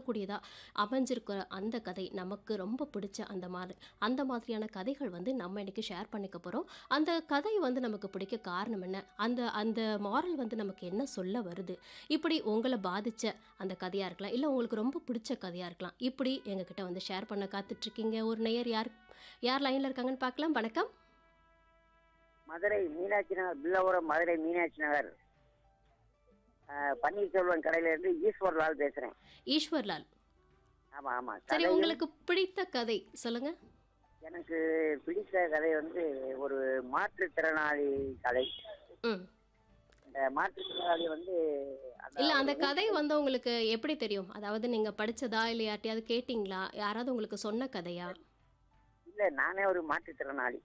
சொல்லக்கூடியதா அமைஞ்சிருக்கிற அந்த கதை நமக்கு ரொம்ப பிடிச்ச அந்த மாதிரி அந்த மாதிரியான கதைகள் வந்து நம்ம இன்னைக்கு ஷேர் பண்ணிக்க போகிறோம் அந்த கதை வந்து நமக்கு பிடிக்க காரணம் என்ன அந்த அந்த மாரல் வந்து நமக்கு என்ன சொல்ல வருது இப்படி உங்களை பாதிச்ச அந்த கதையாக இருக்கலாம் இல்லை உங்களுக்கு ரொம்ப பிடிச்ச கதையாக இருக்கலாம் இப்படி எங்ககிட்ட வந்து ஷேர் பண்ண காத்துட்ருக்கீங்க ஒரு நேயர் யார் யார் லைனில் இருக்காங்கன்னு பார்க்கலாம் வணக்கம் மதுரை மீனாட்சி நகர் பில்லவரம் மதுரை மீனாட்சி நகர் ஆஹ், பன்னீர்செல்வன் கடையில இருந்து ஈஸ்வர்லால் பேசுறேன் ஈஸ்வர்லால் ஆமா ஆமா சரி கதையும் உங்களுக்கு பிடித்த கதை சொல்லுங்க எனக்கு பிடித்த கதை வந்து ஒரு மாற்றுத்திறனாளி கதை ம் இந்த மாற்றுத்திறனாளி வந்து இல்ல அந்த கதை வந்து உங்களுக்கு எப்படி தெரியும் அதாவது நீங்க படிச்சதா இல்ல யார்ட்டையாவது கேட்டிங்களா யாராவது உங்களுக்கு சொன்ன கதையா இல்ல நானே ஒரு மாற்றுத்திறனாளி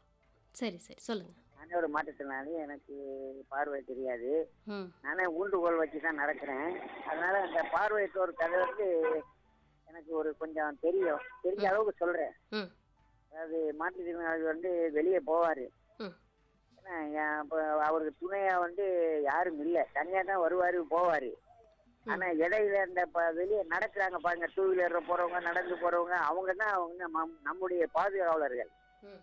சரி சரி சொல்லுங்க நானே ஒரு மாற்றுத்திறனாளி எனக்கு பார்வை தெரியாது ம் நானே ஊண்டுகோல் வச்சு தான் நடக்கிறேன் அதனால அந்த பார்வையற்ற ஒரு கதை வந்து எனக்கு ஒரு கொஞ்சம் தெரியும் தெரிஞ்ச அளவுக்கு சொல்றேன் ம் அதாவது மாற்றுத்திறனாளி வந்து வெளியே போவாரு ம் ஏன்னா, என் அப்ப அவருக்கு துணையா வந்து யாரும் இல்ல தனியா தான் வருவாரு போவாரு ஆனா இடையில இந்த ப- வெளியே நடக்கிறாங்க பாருங்க டூ வீலர்ல போறவங்க நடந்து போறவங்க அவங்க தான் அவங்க மம்- நம்முடைய பாதுகாவலர்கள் ம்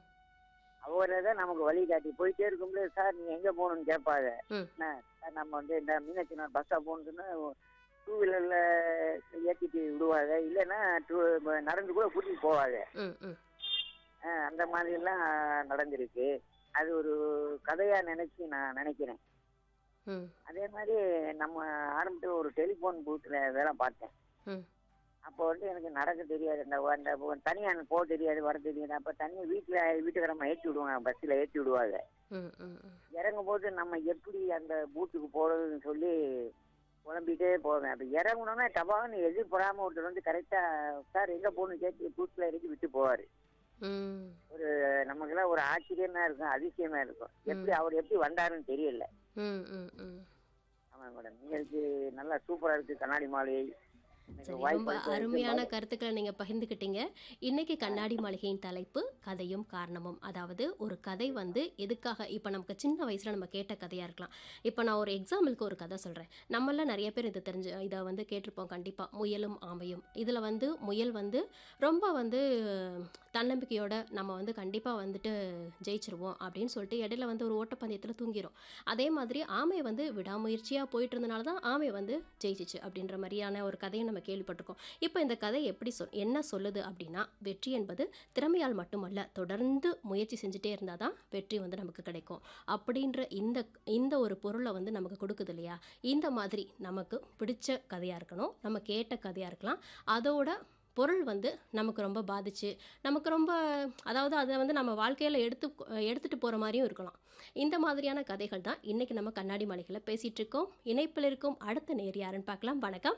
அவரை தான் நமக்கு வழி காட்டி போயிட்டே இருக்கும்போது சார் நீங்க எங்க போகணும்னு கேட்பாங்க ம். என்ன, சார் நம்ம வந்து இந்த மீனாட்சி நகர் பஸ் ஸ்டாப் போகணும்னு டூ வீலர்ல ஏற்றிட்டு விடுவாங்க இல்லைன்னா டூ நடந்து கூட கூட்டிட்டு போவாங்க ம் ம் ஆஹ் அந்த மாதிரி எல்லாம் நடந்திருக்கு அது ஒரு கதையா நினைச்சு நான் நினைக்கிறேன் ம் அதே மாதிரி நம்ம ஆரம்பத்தில் ஒரு டெலிஃபோன் பூத்தில் வேலை பார்த்தேன் ம் அப்போ வந்து எனக்கு நடக்க தெரியாது இந்த அந்த தனியாக போக தெரியாது வர தெரியாது அப்போ தனியாக வீட்டில் வீட்டுக்காரம்மா ஏற்றி விடுவாங்க பஸ்ஸில் ஏற்றி விடுவாங்க ம் ம் ம் இறங்கும் போது நம்ம எப்படி அந்த பூத்துக்கு போகிறதுன்னு சொல்லி குழம்பிட்டே போவேன் அப்போ இறங்கணும்னா டபான்னு எதிர்படாமல் ஒருத்தர் வந்து கரெக்டாக சார் எங்கே போகணும்னு கேட்டு பூத்தில் இறக்கி விட்டு போவார் ம் ஒரு நமக்கெல்லாம் ஒரு ஆச்சரியமா இருக்கும் அதிசயமா இருக்கும் எப்படி அவர் எப்படி வந்தாருன்னு தெரியல ம் ம் ம் ஆமா மேடம் உங்களுக்கு நல்லா சூப்பரா இருக்கு கண்ணாடி மாளிகை எனக்கு சரி வாய்ப்பு ரொம்ப அளித்ததற்கு அருமையான கருத்துக்களை நீங்க பகிர்ந்துக்கிட்டீங்க இன்னைக்கு கண்ணாடி மாளிகையின் தலைப்பு கதையும் காரணமும் அதாவது ஒரு கதை வந்து எதுக்காக இப்போ நமக்கு சின்ன வயசுல நம்ம கேட்ட கதையா இருக்கலாம் இப்போ நான் ஒரு எக்ஸாம்பிளுக்கு ஒரு கதை சொல்றேன் நம்மள நிறைய பேர் இது தெரிஞ்சு இதை வந்து கேட்டிருப்போம் கண்டிப்பா முயலும் ஆமையும் இதுல வந்து முயல் வந்து ரொம்ப வந்து தன்னம்பிக்கையோட நம்ம வந்து கண்டிப்பா வந்துட்டு ஜெயிச்சிருவோம் அப்படின்னு சொல்லிட்டு இடையில வந்து ஒரு ஓட்டப்பந்தயத்தில் தூங்கிரும் அதே மாதிரி ஆமை வந்து விடாமுயற்சியாக போயிட்டு இருந்தனால தான் ஆமை வந்து ஜெயிச்சிச்சு அப்படின்ற மாதிரியான ஒரு கதையை நம்ம கேள்விப்பட்டிருக்கோம் இப்போ இந்த கதை எப்படி சொல் என்ன சொல்லுது அப்படின்னா வெற்றி என்பது திறமையால் மட்டுமல்ல தொடர்ந்து முயற்சி செஞ்சுட்டே இருந்தால் தான் வெற்றி வந்து நமக்கு கிடைக்கும் அப்படின்ற இந்த இந்த ஒரு பொருளை வந்து நமக்கு கொடுக்குது இல்லையா இந்த மாதிரி நமக்கு பிடிச்ச கதையாக இருக்கணும் நம்ம கேட்ட கதையாக இருக்கலாம் அதோட பொருள் வந்து நமக்கு ரொம்ப பாதிச்சு நமக்கு ரொம்ப அதாவது அதை வந்து நம்ம வாழ்க்கையில் எடுத்து எடுத்துகிட்டு போகிற மாதிரியும் இருக்கலாம் இந்த மாதிரியான கதைகள் தான் இன்றைக்கி நம்ம கண்ணாடி மாளிகையில் பேசிகிட்டு இருக்கோம் இணைப்பில் இருக்கும் அடுத்த நேர் யாருன்னு பார்க்கலாம் வணக்கம்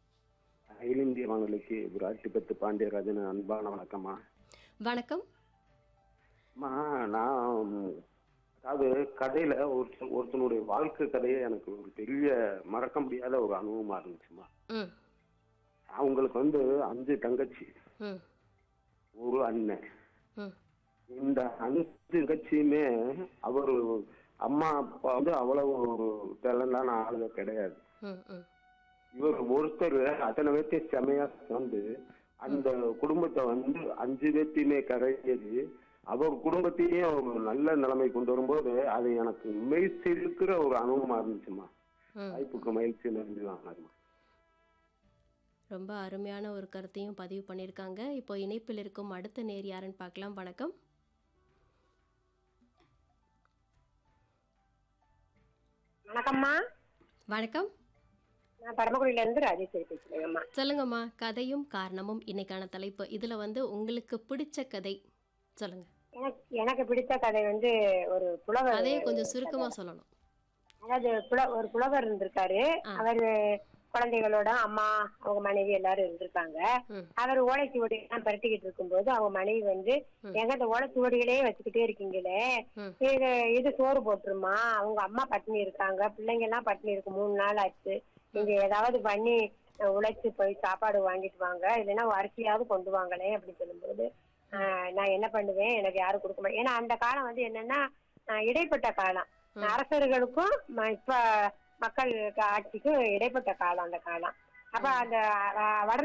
அகில இந்திய வானொலிக்கு ஒரு அட்டிப்பத்து பாண்டியராஜன் அன்பான வணக்கம்மா வணக்கம் அம்மா நான் அதாவது கதையில ஒரு ஒருத்தனுடைய வாழ்க்கை கதையே எனக்கு ஒரு பெரிய மறக்க முடியாத ஒரு அனுபவமா இருந்துச்சுமா ம் அவங்களுக்கு வந்து அஞ்சு தங்கச்சி ம் ஒரு அண்ணன் ம் இந்த அஞ்சு தங்கச்சியுமே அவர் அம்மா அப்பா வந்து அவ்வளவு ஒரு டேலண்டான ஆளுங்க கிடையாது ம் ம் இவர் ஒருத்தர் அத்தனை பேர்த்தையும் செமையா வந்து அந்த குடும்பத்தை வந்து அஞ்சு பேர்த்தையுமே கரையது அவர் குடும்பத்தையும் ஒரு நல்ல நிலைமை கொண்டு வரும்போது அது எனக்கு மெய் செலுக்கிற ஒரு அனுபவமா இருந்துச்சுமா ம் வாய்ப்புக்கு மகிழ்ச்சி நன்றி வாங்கம்மா ரொம்ப அருமையான ஒரு கருத்தையும் பதிவு பண்ணியிருக்காங்க இப்போ இணைப்பில் இருக்கும் அடுத்த நேர் யாருன்னு பார்க்கலாம் வணக்கம் வணக்கம்மா வணக்கம் நான் பரமக்குடியில இருந்து ராஜேஸ்வரி பேசுறேங்கம்மா சொல்லுங்கம்மா கதையும் காரணமும் இன்னைக்கான தலைப்பு இதில் வந்து உங்களுக்கு பிடிச்ச கதை சொல்லுங்க எனக்கு எனக்கு பிடித்த கதை வந்து ஒரு புலவர் கதையை கொஞ்சம் சுருக்கமாக சொல்லணும் அதாவது புல ஒரு புலவர் இருந்திருக்காரு ஆ. அவர் குழந்தைகளோட அம்மா அவங்க மனைவி எல்லாரும் இருந்திருக்காங்க ம். அவர் ஓலைச்சுவடி எல்லாம் பரட்டிக்கிட்டு இருக்கும்போது அவங்க மனைவி வந்து ம். எங்க இந்த ஓலைச்சுவடிகளே வச்சுக்கிட்டே இருக்கீங்களே ம். இது இது சோறு போட்டுருமா அவங்க அம்மா பட்டினி இருக்காங்க பிள்ளைங்க எல்லாம் பட்டினி இருக்கு மூணு நாள் ஆச்சு நீங்க ஏதாவது பண்ணி அஹ், உழைச்சு போய் சாப்பாடு வாங்கிட்டு வாங்க இல்லைன்னா அரிசியாவது கொண்டு வாங்களே அப்படின்னு சொல்லும்போது ஆஹ், நான் என்ன பண்ணுவேன் எனக்கு யாரும் கொடுக்க மாட்டேன் ஏன்னா அந்த காலம் வந்து என்னன்னா ஆஹ், இடைப்பட்ட காலம் ம். அரசர்களுக்கும் ம- இப்ப மக்கள் ஆட்சிக்கும் இடைப்பட்ட காலம் அந்த காலம் அப்ப அந்த அஹ், வட